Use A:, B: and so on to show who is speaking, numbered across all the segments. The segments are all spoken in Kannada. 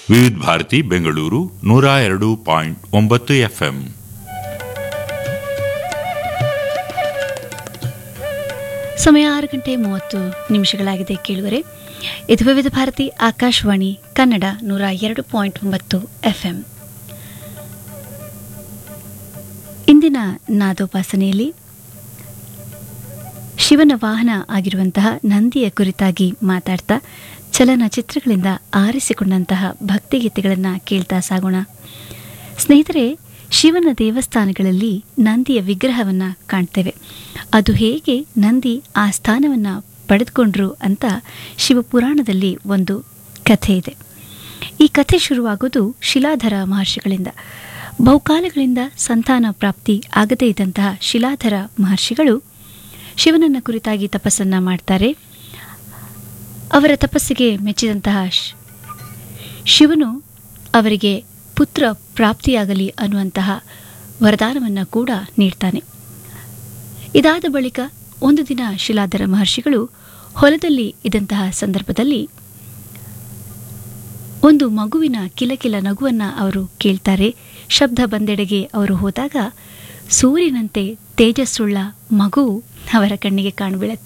A: ವಿವಿಧ ಭಾರತಿ ಬೆಂಗಳೂರು ನೂರ ಎರಡು ಪಾಯಿಂಟ್ ಒಂಬತ್ತು ಎಫ್ಎಂ
B: ಸಮಯ ಆರು ಗಂಟೆ ಮೂವತ್ತು ನಿಮಿಷಗಳಾಗಿದೆ ಕೇಳುವರೆ ಇದು ವಿವಿಧ ಭಾರತಿ ಆಕಾಶವಾಣಿ ಕನ್ನಡ ನೂರ ಎರಡು ಪಾಯಿಂಟ್ ಒಂಬತ್ತು ಎಫ್ಎಂ ಇಂದಿನ ನಾದೋಪಾಸನೆಯಲ್ಲಿ ಶಿವನ ವಾಹನ ಆಗಿರುವಂತಹ ನಂದಿಯ ಕುರಿತಾಗಿ ಮಾತಾಡ್ತಾ ಚಲನಚಿತ್ರಗಳಿಂದ ಆರಿಸಿಕೊಂಡಂತಹ ಭಕ್ತಿಗೀತೆಗಳನ್ನು ಕೇಳ್ತಾ ಸಾಗೋಣ ಸ್ನೇಹಿತರೆ ಶಿವನ ದೇವಸ್ಥಾನಗಳಲ್ಲಿ ನಂದಿಯ ವಿಗ್ರಹವನ್ನು ಕಾಣ್ತೇವೆ ಅದು ಹೇಗೆ ನಂದಿ ಆ ಸ್ಥಾನವನ್ನು ಪಡೆದುಕೊಂಡ್ರು ಅಂತ ಶಿವಪುರಾಣದಲ್ಲಿ ಒಂದು ಕಥೆ ಇದೆ ಈ ಕಥೆ ಶುರುವಾಗೋದು ಶಿಲಾಧರ ಮಹರ್ಷಿಗಳಿಂದ ಬಹುಕಾಲಗಳಿಂದ ಸಂತಾನ ಪ್ರಾಪ್ತಿ ಆಗದೇ ಇದ್ದಂತಹ ಶಿಲಾಧರ ಮಹರ್ಷಿಗಳು ಶಿವನನ್ನ ಕುರಿತಾಗಿ ತಪಸ್ಸನ್ನ ಮಾಡ್ತಾರೆ ಅವರ ತಪಸ್ಸಿಗೆ ಮೆಚ್ಚಿದಂತಹ ಶ್- ಶಿವನು ಅವರಿಗೆ ಪುತ್ರ ಪ್ರಾಪ್ತಿಯಾಗಲಿ ಅನ್ನುವಂತಹ ವರದಾನವನ್ನು ಕೂಡ ನೀಡ್ತಾನೆ ಇದಾದ ಬಳಿಕ ಒಂದು ದಿನ ಶಿಲಾಧರ ಮಹರ್ಷಿಗಳು ಹೊಲದಲ್ಲಿ ಇದ್ದಂತಹ ಸಂದರ್ಭದಲ್ಲಿ ಒಂದು ಮಗುವಿನ ಕಿಲಕಿಲ ನಗುವನ್ನ ಅವರು ಕೇಳ್ತಾರೆ ಶಬ್ದ ಬಂದೆಡೆಗೆ ಅವರು ಹೋದಾಗ ಸೂರ್ಯನಂತೆ ತೇಜಸ್ಸುಳ್ಳ ಮಗು ಅವರ ಕಣ್ಣಿಗೆ ಕಾಣಬೀಳತ್ತೆ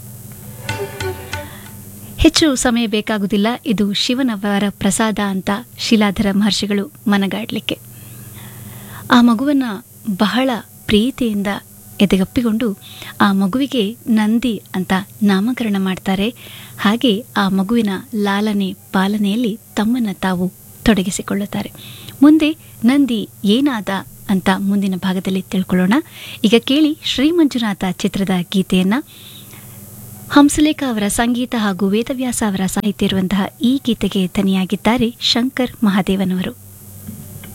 B: ಹೆಚ್ಚು ಸಮಯ ಬೇಕಾಗುವುದಿಲ್ಲ ಇದು ಶಿವನವರ ಪ್ರಸಾದ ಅಂತ ಶಿಲಾಧರ ಮಹರ್ಷಿಗಳು ಮನಗಾಡ್ಲಿಕ್ಕೆ ಆ ಮಗುವನ್ನ ಬಹಳ ಪ್ರೀತಿಯಿಂದ ಎದೆಗಪ್ಪಿಕೊಂಡು ಆ ಮಗುವಿಗೆ ನಂದಿ ಅಂತ ನಾಮಕರಣ ಮಾಡ್ತಾರೆ ಹಾಗೆ ಆ ಮಗುವಿನ ಲಾಲನೆ ಪಾಲನೆಯಲ್ಲಿ ತಮ್ಮನ್ನು ತಾವು ತೊಡಗಿಸಿಕೊಳ್ಳುತ್ತಾರೆ ಮುಂದೆ ನಂದಿ ಏನಾದ ಅಂತ ಮುಂದಿನ ಭಾಗದಲ್ಲಿ ತಿಳ್ಕೊಳ್ಳೋಣ ಈಗ ಕೇಳಿ ಶ್ರೀ ಮಂಜುನಾಥ ಚಿತ್ರದ ಗೀತೆಯನ್ನ ಹಂಸಲೇಖ ಅವರ ಸಂಗೀತ ಹಾಗೂ ವೇದವ್ಯಾಸ ಅವರ ಸಾಹಿತ್ಯ ಇರುವಂತಹ ಈ ಗೀತೆಗೆ ದನಿಯಾಗಿದ್ದಾರೆ ಶಂಕರ್ ಮಹಾದೇವನವರು